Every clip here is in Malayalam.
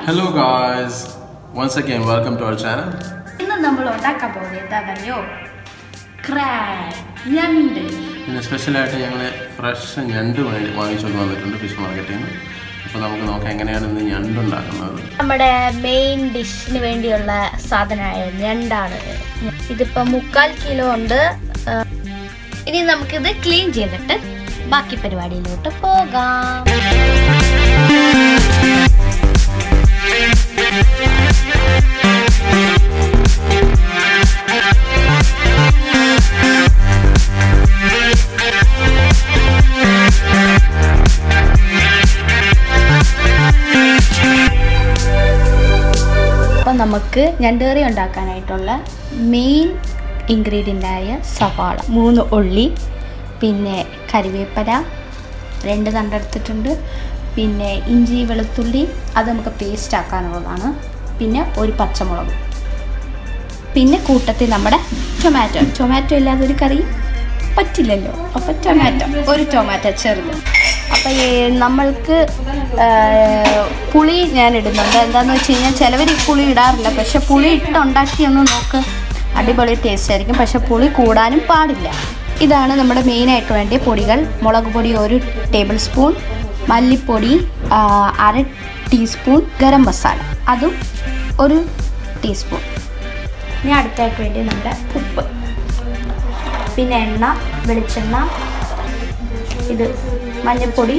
Hello guys, once again welcome to our channel. ഇന്ന് നമ്മൾ ഉണ്ടാക്കാൻ പോകുന്നത് എന്താണെന്നറിയോ ക്രാബ് ഞണ്ട് പിന്നെ സ്പെഷ്യലായിട്ട് ഞങ്ങൾ ഫ്രഷ് ഞണ്ട് വേണ്ടി വാങ്ങിച്ചുകൊണ്ട് വന്നിട്ടുണ്ട് ഫിഷ് മാർക്കറ്റിൽ നിന്ന് അപ്പോൾ നമുക്ക് നോക്കാം എങ്ങനെയാണ് ഇന്ന് ഞണ്ട് ഉണ്ടാക്കുന്നത് നമ്മുടെ മെയിൻ ഡിഷിന് വേണ്ടിയുള്ള സാധനമായ ഞണ്ടാണ് ഇതിപ്പോൾ മുക്കാൽ കിലോ ഉണ്ട് ആ, ഇനി നമുക്കിത് ക്ലീൻ ചെയ്തിട്ട് ബാക്കി പരിപാടിയിലോട്ട് പോകാം അപ്പം നമുക്ക് ഞണ്ടുകറി ഉണ്ടാക്കാനായിട്ടുള്ള മെയിൻ ഇൻഗ്രീഡിയൻ്റായ സവാള മൂന്ന് ഉള്ളി പിന്നെ കരിവേപ്പല രണ്ട് തണ്ടെടുത്തിട്ടുണ്ട് പിന്നെ ഇഞ്ചി വെളുത്തുള്ളി അത് നമുക്ക് പേസ്റ്റ് ആക്കാനുള്ളതാണ് പിന്നെ ഒരു പച്ചമുളക് പിന്നെ കൂട്ടത്തിൽ നമ്മുടെ ടൊമാറ്റോ ടൊമാറ്റോ ഇല്ലാതെ ഒരു കറി പറ്റില്ലല്ലോ അപ്പോൾ ടൊമാറ്റോ ഒരു ടൊമാറ്റോ ചെറുത് അപ്പോൾ നമ്മൾക്ക് ആ, പുളി ഞാൻ ഇടുന്നുണ്ട് എന്താണെന്ന് വെച്ച് കഴിഞ്ഞാൽ ചിലവർ ഈ പുളി ഇടാറില്ല പക്ഷെ പുളി ഇട്ട് ഉണ്ടാക്കിയൊന്ന് നോക്ക് അടിപൊളി ടേസ്റ്റ് ആയിരിക്കും പക്ഷെ പുളി കൂടാനും പാടില്ല ഇതാണ് നമ്മുടെ മെയിനായിട്ട് വേണ്ടിയ പൊടികൾ മുളക് പൊടി ഒരു ടേബിൾ സ്പൂൺ മല്ലിപ്പൊടി ആ, അര ടീസ്പൂൺ ഗരം മസാല അതും ഒരു ടീസ്പൂൺ ഇനി അടുത്തായിട്ട് വേണ്ടി നമ്മുടെ ഉപ്പ് പിന്നെ എണ്ണ വെളിച്ചെണ്ണ ഇത് മഞ്ഞൾപ്പൊടി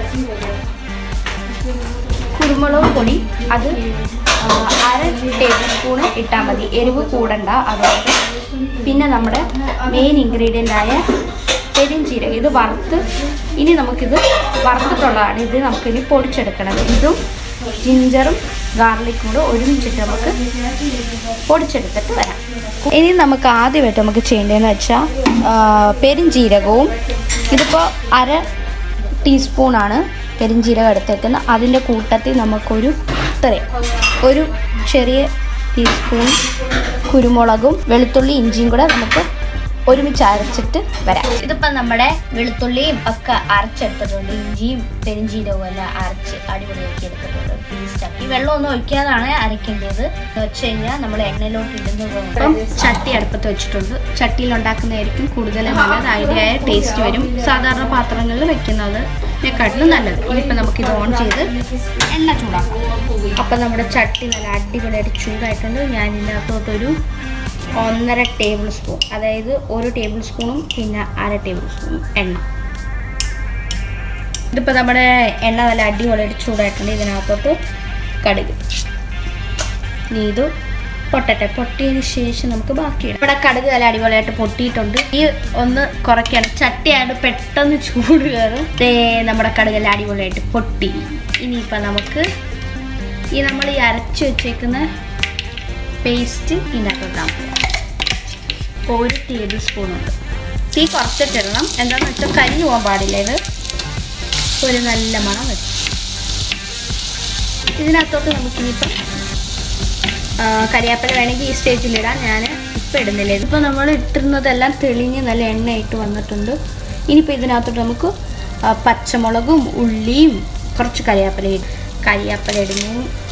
കുരുമുളക് പൊടി അത് ആ, അര ടേബിൾ സ്പൂണ് ഇട്ടാൽ മതി എരിവ് കൂടണ്ട അതുകൊണ്ട് പിന്നെ നമ്മുടെ മെയിൻ ഇൻഗ്രീഡിയൻ്റ് ആയ പെരിഞ്ചീരകം ഇത് വറുത്ത് ഇനി നമുക്കിത് വറുത്തിട്ടുള്ളതാണ് ഇത് നമുക്കിനി പൊടിച്ചെടുക്കണം ഇതും ജിഞ്ചറും ഗാർലിക്കും കൂടെ ഒരുമിച്ചിട്ട് നമുക്ക് പൊടിച്ചെടുത്തിട്ട് വരാം ഇനി നമുക്ക് ആദ്യമായിട്ട് നമുക്ക് ചെയ്യേണ്ടതെന്ന് വെച്ചാൽ പെരിഞ്ചീരകവും ഇതിപ്പോൾ അര ടീസ്പൂണാണ് പെരിഞ്ചീരകം എടുത്തേക്കുന്നത് അതിൻ്റെ കൂട്ടത്തിൽ നമുക്കൊരു ഇത്രയും ഒരു ചെറിയ ടീസ്പൂൺ കുരുമുളകും വെളുത്തുള്ളി ഇഞ്ചിയും കൂടെ നമുക്ക് ഒരുമിച്ച് അരച്ചിട്ട് വരാം ഇതിപ്പോൾ നമ്മുടെ വെളുത്തുള്ളിയും ഒക്കെ അരച്ചെടുത്തിട്ടുണ്ട് ഇഞ്ചിയും പെരിഞ്ചീരകവും എല്ലാം അരച്ച് അടിപൊളിയാക്കി എടുത്തിട്ടുണ്ട് പേസ്റ്റാക്കി വെള്ളമൊന്നും ഒഴിക്കാതാണ് അരയ്ക്കേണ്ടത് എന്ന് വെച്ച് കഴിഞ്ഞാൽ നമ്മൾ എണ്ണയിലോട്ട് ഇടുന്നത് അപ്പം ചട്ടി അടുപ്പത്ത് വെച്ചിട്ടുണ്ട് ചട്ടിയിൽ ഉണ്ടാക്കുന്നതായിരിക്കും കൂടുതൽ നല്ലത് അതിൻ്റെതായ ടേസ്റ്റ് വരും സാധാരണ പാത്രങ്ങളിൽ വെക്കുന്നത് നെക്കാട്ടിലും നല്ലത് ഇനിയിപ്പോൾ നമുക്കിത് ഓൺ ചെയ്ത് എണ്ണ ചൂടാക്കാം അപ്പം നമ്മുടെ ചട്ടി നല്ല അടിപൊളിയായിട്ട് ചൂടായിട്ടുണ്ട് ഞാൻ ഇതിനകത്തോട്ടൊരു ഒന്നര ടേബിൾ സ്പൂൺ അതായത് ഒരു ടേബിൾ സ്പൂണും പിന്നെ അര ടേബിൾ സ്പൂണും എണ്ണ ഇതിപ്പോൾ നമ്മുടെ എണ്ണ നല്ല അടിപൊളിയായിട്ട് ചൂടായിട്ടുണ്ട് ഇതിനകത്തോട്ട് കടുക് ഇനി ഇത് പൊട്ടട്ടെ പൊട്ടിയതിന് ശേഷം നമുക്ക് ബാക്കിയിടാം ഇവിടെ കടുക് നല്ല അടിപൊളിയായിട്ട് പൊട്ടിയിട്ടുണ്ട് ഈ ഒന്ന് കുറയ്ക്കണം ചട്ടിയായിട്ട് പെട്ടെന്ന് ചൂട് കയറും ദേ നമ്മുടെ കടുക് നല്ല അടിപൊളിയായിട്ട് പൊട്ടി ഇനിയിപ്പോൾ നമുക്ക് ഈ നമ്മൾ ഈ അരച്ച് വെച്ചേക്കുന്ന പേസ്റ്റ് ഇതിനകത്തോട്ടാം ഒരു ടേബിൾ സ്പൂൺ ഉണ്ട് തീ കുറച്ചിട്ടിടണം എന്താണെന്ന് വെച്ചാൽ കരിഞ്ഞു പോകാൻ പാടില്ല ഇത് ഒരു നല്ല മണം വരും ഇതിനകത്തോട്ട് നമുക്കിനിയിപ്പം ആ, കരിയാപ്പില വേണമെങ്കിൽ ഈ സ്റ്റേജിലിടാം ഞാൻ ഇപ്പം ഇടുന്നില്ല ഇതിപ്പോൾ നമ്മൾ ഇട്ടിരുന്നതെല്ലാം തെളിഞ്ഞ് നല്ല എണ്ണയായിട്ട് വന്നിട്ടുണ്ട് ഇനിയിപ്പോൾ ഇതിനകത്തോട്ട് നമുക്ക് ആ, പച്ചമുളകും ഉള്ളിയും കുറച്ച് കരിയാപ്പില ഇടും കരിയാപ്പില ഇടുന്നു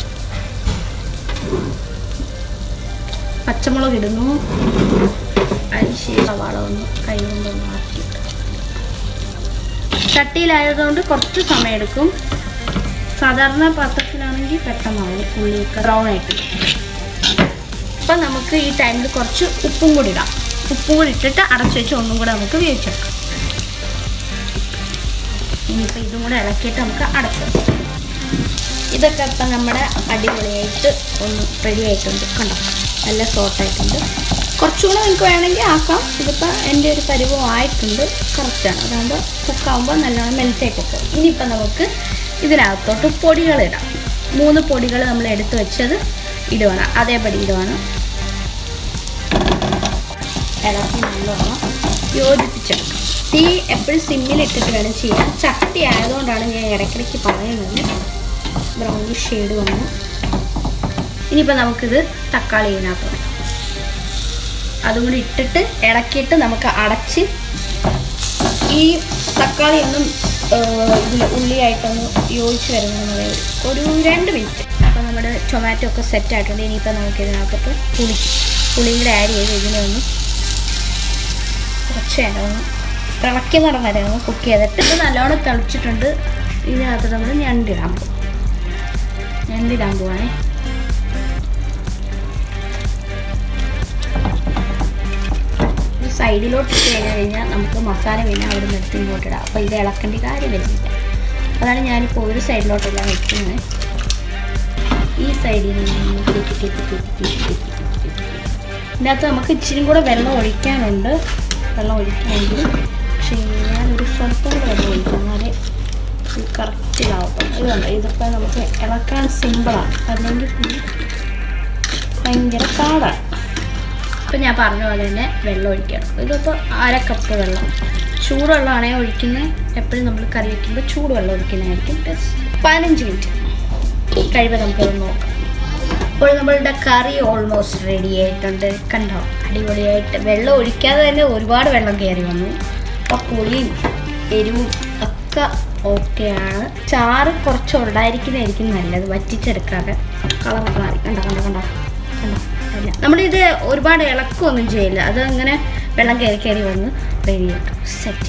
പച്ചമുളക് ഇടുന്നു അതിനുശേഷം സവാള ഒന്ന് കൈ കൊണ്ടൊന്ന് ആക്കിയിട്ട് ചട്ടിയിലായതുകൊണ്ട് കുറച്ച് സമയം എടുക്കും സാധാരണ പാത്രത്തിലാണെങ്കിൽ പെട്ടെന്നാവും ഉള്ളിയൊക്കെ ബ്രൗൺ ആയിട്ട് അപ്പം നമുക്ക് ഈ ടൈമിൽ കുറച്ച് ഉപ്പും കൂടി ഇടാം ഉപ്പും കൂടി ഇട്ടിട്ട് അടച്ചു വെച്ച് ഒന്നും കൂടെ നമുക്ക് വേവിച്ചെടുക്കാം ഇനിയിപ്പോൾ ഇതും കൂടെ ഇളക്കിയിട്ട് നമുക്ക് അടച്ചു വെക്കാം ഇതൊക്കെ ഇപ്പം നമ്മുടെ അടിപൊളിയായിട്ട് ഒന്ന് റെഡി ആയിട്ടുണ്ട് കണ്ടോ നല്ല സോട്ടായിട്ടുണ്ട് കുറച്ചുകൂടെ നിങ്ങൾക്ക് വേണമെങ്കിൽ ആക്കാം ഇതിപ്പോൾ എൻ്റെ ഒരു പരിവം ആയിട്ടുണ്ട് കറക്റ്റാണ് അതാകുമ്പോൾ കുക്കാവുമ്പോൾ നല്ലോണം മെൽറ്റായി പോകും ഇനിയിപ്പോൾ നമുക്ക് ഇതിനകത്തോട്ട് പൊടികളിടാം മൂന്ന് പൊടികൾ നമ്മൾ എടുത്തു വെച്ചത് ഇടുവാണ് അതേപടി ഇടുവാണ് ഇളക്കി നല്ലോണം യോജിപ്പിച്ചെടുക്കാം തീ എപ്പോഴും സിമ്മിലിട്ടിട്ട് വേണം ചെയ്യാൻ ചട്ടി ആയതുകൊണ്ടാണ് ഞാൻ ഇടയ്ക്കിടയ്ക്ക് പറയുന്നത് ബ്രൗൺ ഷെയ്ഡ് വന്നു ഇനിയിപ്പോൾ നമുക്കിത് തക്കാളി ഇതിനകത്ത് വേണം അതും കൂടി ഇട്ടിട്ട് ഇളക്കിയിട്ട് നമുക്ക് അടച്ച് ഈ തക്കാളി ഒന്നും ഇതിൽ ഉള്ളിയായിട്ടൊന്ന് യോജിച്ച് വരുന്നത് ഒരു രണ്ട് മിനിറ്റ് അപ്പോൾ നമ്മുടെ ടൊമാറ്റോ ഒക്കെ സെറ്റ് ആയിട്ടുണ്ട് ഇനിയിപ്പോൾ നമുക്ക് ഇതിനകത്ത് പുളി പുളിയും കൂടെ ആഡ് ചെയ്ത് ഇതിനെ ഒന്ന് കുറച്ച് നേരം ഒന്ന് തിളയ്ക്കുന്നിടം വരെ ഒന്ന് കുക്ക് ചെയ്തിട്ട് ഇത് നല്ലോണം തിളച്ചിട്ടുണ്ട് ഇതിനകത്ത് നമ്മൾ ഞണ്ടിടാൻ പോകും ഞണ്ടിടാൻ പോവാണേ ഇത് സൈഡിലോട്ട് ഇട്ട് കഴിഞ്ഞ് കഴിഞ്ഞാൽ നമുക്ക് മസാല പിന്നെ അവിടെ നിന്ന് എടുത്ത് ഇങ്ങോട്ട് ഇടാം അപ്പോൾ ഇത് ഇളക്കേണ്ട കാര്യം വരുന്നില്ല അതാണ് ഞാനിപ്പോൾ ഒരു സൈഡിലോട്ടല്ല വെക്കുന്നത് ഈ സൈഡിൽ നിന്ന് തിരിച്ച് തിരിച്ച് തിരിച്ച് തിരിച്ച് തിരിച്ച് തിരിച്ച് തിരിച്ച്. ഇതിനകത്ത് നമുക്ക് ഇച്ചിരി കൂടെ വെള്ളം ഒഴിക്കാനുണ്ട് വെള്ളം ഒഴിക്കണമെങ്കിൽ പക്ഷേ ഞാനൊരു സ്വല്പം കൂടെ വെള്ളം ഒഴിക്കും എന്നാലേ ഇത് കറക്റ്റ് ഇതാവത്തുള്ളൂ ഇതുണ്ട് ഇതിപ്പോൾ നമുക്ക് ഇളക്കാൻ സിമ്പിളാണ് അല്ലെങ്കിൽ പിന്നെ ഭയങ്കര പാടാണ് ഇപ്പം ഞാൻ പറഞ്ഞ പോലെ തന്നെ വെള്ളം ഒഴിക്കണം ഇതിപ്പോൾ അര കപ്പ് വെള്ളം ചൂടുവെള്ളമാണെങ്കിൽ ഒഴിക്കുന്നത് എപ്പോഴും നമ്മൾ കറി വയ്ക്കുമ്പോൾ ചൂടുവെള്ളം ഒഴിക്കുന്നതായിരിക്കും ബെസ്റ്റ് പതിനഞ്ച് മിനിറ്റ് കഴിയുമ്പോൾ നമുക്കത് നോക്കാം ഇപ്പോൾ നമ്മളുടെ കറി ഓൾമോസ്റ്റ് റെഡി ആയിട്ടുണ്ട് കണ്ടോ അടിപൊളിയായിട്ട് വെള്ളം ഒഴിക്കാതെ തന്നെ ഒരുപാട് വെള്ളം കയറി വന്നു അപ്പോൾ പുളിയും എരിവും ഒക്കെ ഓക്കെയാണ് ചാറ് കുറച്ച് ഉണ്ടായിരിക്കുന്നതായിരിക്കും നല്ലത് വറ്റിച്ചെടുക്കാതെ കളറൊക്കെ മാറി കണ്ടോ കണ്ടോ കണ്ടോ കണ്ടോ അല്ല നമ്മളിത് ഒരുപാട് ഇളക്കമൊന്നും ചെയ്യില്ല അത് അങ്ങനെ വെള്ളം കയറി കയറി വന്ന് റെഡിയാക്കും set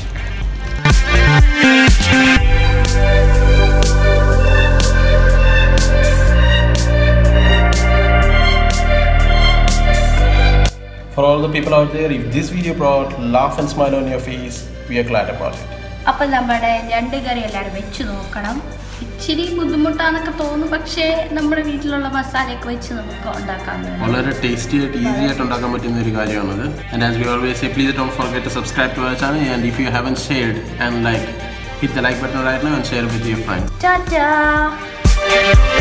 For all the people out there, if this video brought laugh and smile on your face, we are glad about it. അപ്പം നമ്മുടെ ഞണ്ട് കറി എല്ലാവരും വെച്ച് നോക്കണം ഇച്ചിരി ബുദ്ധിമുട്ടാന്നൊക്കെ തോന്നും പക്ഷേ നമ്മുടെ വീട്ടിലുള്ള മസാലയൊക്കെ വെച്ച് നമുക്ക് ഉണ്ടാക്കാവുന്നതാണ് വളരെ ടേസ്റ്റി ആയിട്ട് ഈസി ആയിട്ട് ഉണ്ടാക്കാൻ പറ്റുന്ന ഒരു കാര്യമാണത് and as we always say please don't forget to subscribe to our channel and if you haven shared and like hit the like button right now and share with your friends Tata